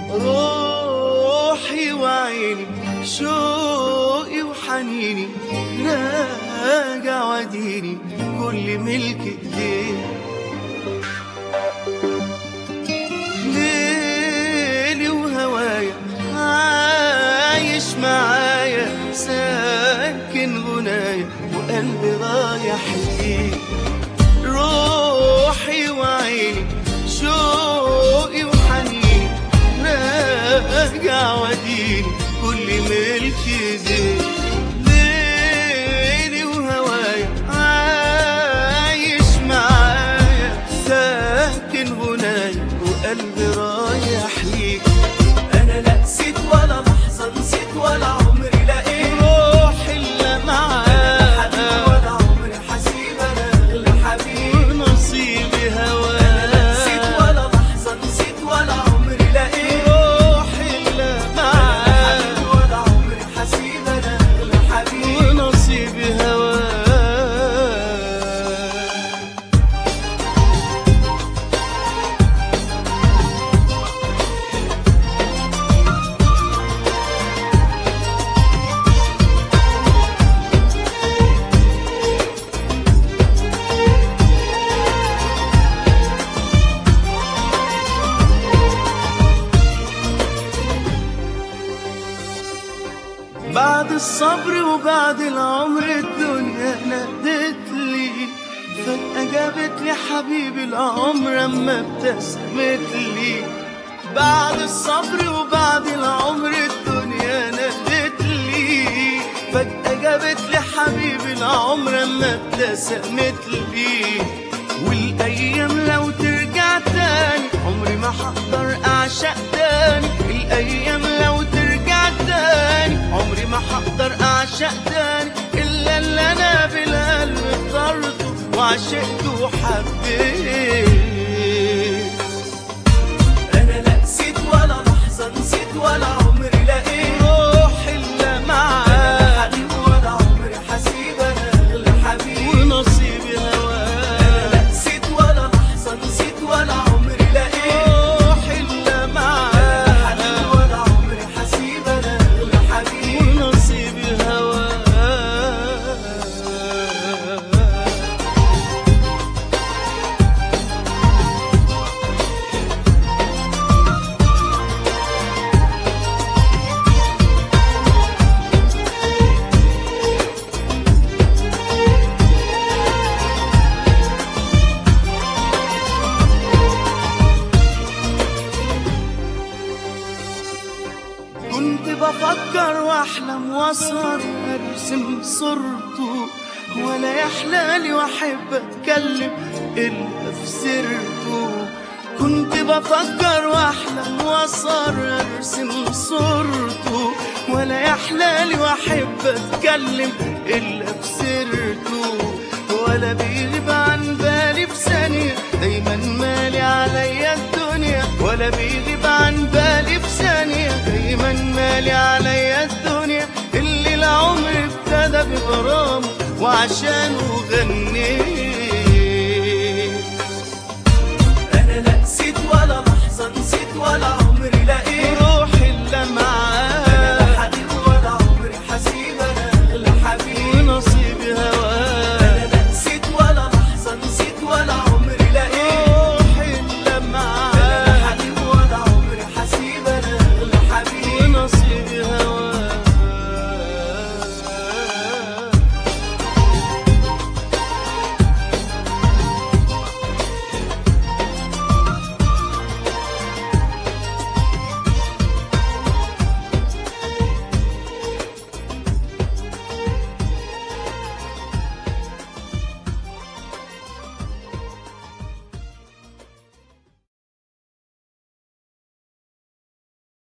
روحي وعيني شوقي وحنيني راجع وديني كل ملك ايديك ليلي وهوايا عايش معايا ساكن غنايا وقلبي رايح ليك روحي وعيني شوقي وحنيني راجع وديني كل ملكي زين ليلي وهوايا عايش معايا ساكن غنايا وقلبي رايح ليك انا لا نسيت ولا لحظه نسيت ولا عمري لقيت روحي اللي حبيبي معاك ولا عمري حسيب انا اغلى حبيب ونصيبي انا لا نسيت هواك ولا لحظه نسيت ولا عمري لقيت روحي اللي حبيبي معاك ولا عمري حسيب انا اغلى حبيب ونصيبي هواك بعد الصبر وبعد العمر الدنيا نادت لي فجأة جابت لي حبيبي العمر اما ابتسمت لي بعد الصبر وبعد العمر الدنيا نادت لي فجأة جابت لي حبيبي العمر اما ابتسمت لي والايام لو ترجع تاني عمري ما هقدر اعشق تاني الايام لو ترجع تاني عمري ما هقدر اعشق تاني الا اللي انا بالقلب اخترته وعشقته وحبيت انا لا نسيت ولا لحظه نسيت ولا عمري لقيت روحي اللي معاك حبيب ولا عمري حسيب انا اغلى حبيب ونصيبي انا هواك لا نسيت ولا لحظه نسيت ولا عمري لقيت روحي اللي حبيب معاك ولا عمري حسيب انا اغلى حبيب ونصيبي هواك كنت بفكر واحلم واسهر ارسم صورته ولا يحلالي واحب اتكلم الا في سيرته كنت بفكر واحلم واسهر ارسم صورته ولا يحلالي واحب اتكلم الا في سيرته ولا بيغيب عن بالي بثانية دايما مالي عليا الدنيا ولا بيغيب عن بالي بثانية دايما مالي عليا الدنيا اللي العمر ابتدى بغرامه وعشانه غنيت انا لا نسيت ولا لحظه نسيت ولا